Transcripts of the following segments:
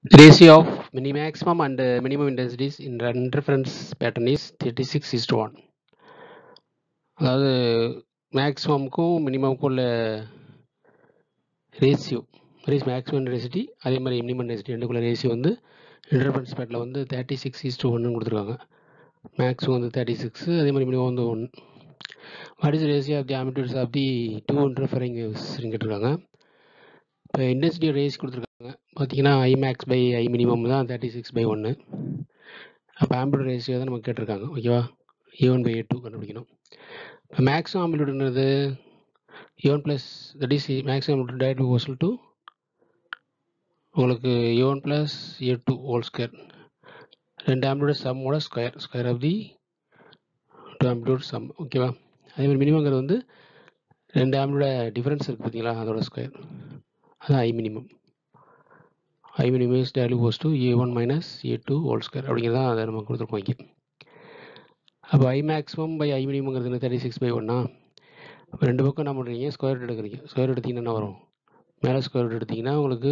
Ratio of mini maximum and uh, minimum intensities in interference pattern is 36 is to 1 அதாவது மேக்ஸிமம்க்கும் மினிமம்க்கும் உள்ள ratio race maximum intensity அதே மாதிரி minimum intensity ரெண்டுக்குள்ள ratio வந்து interference battle வந்து thirty six is to ஒன்னு கொடுத்துருக்காங்க மேக்ஸிமம் வந்து தேர்ட்டி சிக்ஸ் அதே மாதிரி மினிமம் வந்து one what is ratio of the amplitudes of the two interfering waves கேட்டிருக்காங்க இப்போ இன்டென்சிட்டி ரேஸ் கொடுத்துருக்காங்க பார்த்தீங்கன்னா I max by I minimum தான் தேர்ட்டி சிக்ஸ் பை ஒன்று அப்போ ஆம்பிள் ரேஷியோ தான் நமக்கு கேட்டிருக்காங்க ஓகேவா A one by A two கண்டுபிடிக்கணும் இப்போ மேக்ஸிமம் ஆம்பிள்டுன்றது A one plus that is maximum amplitude direct proportional to உங்களுக்கு A one plus A two whole square ரெண்டு ஆம்பிளோட சம்மோட square square of the two ஆம்பிளோட சம் ஓகேவா அதே மாதிரி மினிமங்கிறது வந்து ரெண்டு ஆம்பிளோட டிஃப்ரென்ஸ் இருக்குது பார்த்தீங்களா அதோட ஸ்கொயர் அதான் I minimum I minimum is tally pose to A one minus A two whole square அப்படிங்கிறத அதை நம்ம கொடுத்துருக்கோம் இங்கே அப்போ ஐ மேக்ஸிமம் பை ஐ மினிமங்கிறது தேர்ட்டி சிக்ஸ் பை ஒன்னா அப்போ ரெண்டு பக்கம் என்ன பண்ணுறீங்க ஸ்கொயர் ரூட் எடுக்கிறீங்க ஸ்கொயர் எடுத்திங்கன்னா என்ன வரும் மேலே ஸ்கொயர் ரூட் எடுத்திங்கன்னா உங்களுக்கு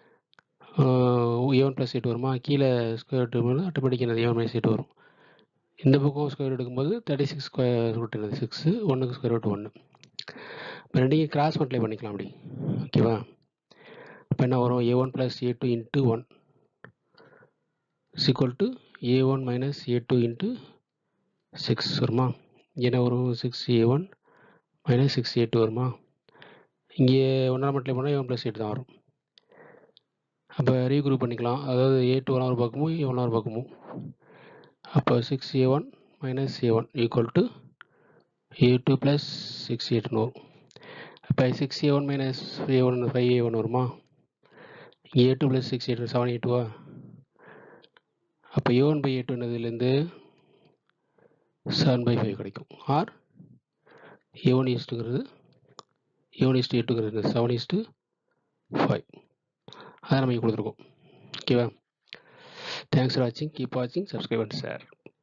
ஏ ஒன் ப்ளஸ் எயிட் வருமா கீழே ஸ்கொயர் ரூட் போது ஆட்டோமேட்டிக் என்னது ஏ ஒன் மைனஸ் எயிட் வரும் இந்த பக்கம் ஸ்கொயர் எடுக்கும்போது தேர்ட்டி சிக்ஸ் ஸ்கொயர் ரூட் என்னது சிக்ஸு ஒன்றுக்கு ஸ்கொயர் ரூட் ஒன்று இப்போ ரெண்டையும் கிராஸ் மல்டிப்ளை பண்ணிக்கலாம் அப்படி ஓகேவா இப்போ என்ன வரும் A one plus A two into one equal to A one minus A two into six வருமா என்ன வரும் six A one minus six A two வருமா இங்கே ஒன்றாம் மல்டிப்ளை பண்ணால் ஏ ஒன் ப்ளஸ் எயிட் தான் வரும் அப்போ ரீக்ரூப் பண்ணிக்கலாம் அதாவது ஏ டூ ஒன் ஒரு பக்கமும் ஏ ஒன் ஒரு பக்கமும் அப்போ six A one minus A one equal to A two plus six A டூன்னு வரும் இப்போ six A one minus A one five A one வருமா A two plus six A two seven A டூவா அப்போ A one by A டூன்னதுலேருந்து seven by five கிடைக்கும் or A one ஈஸ்ட்டுங்கிறது A one is to A டூங்கிறது seven is to five அதை நம்ம இங்கே கொடுத்துருக்கோம் ஓகேவா தேங்க்ஸ் ஃபார் வாட்சிங் கீப் வாட்சிங் சப்ஸ்கிரைப் அண்ட் ஷேர்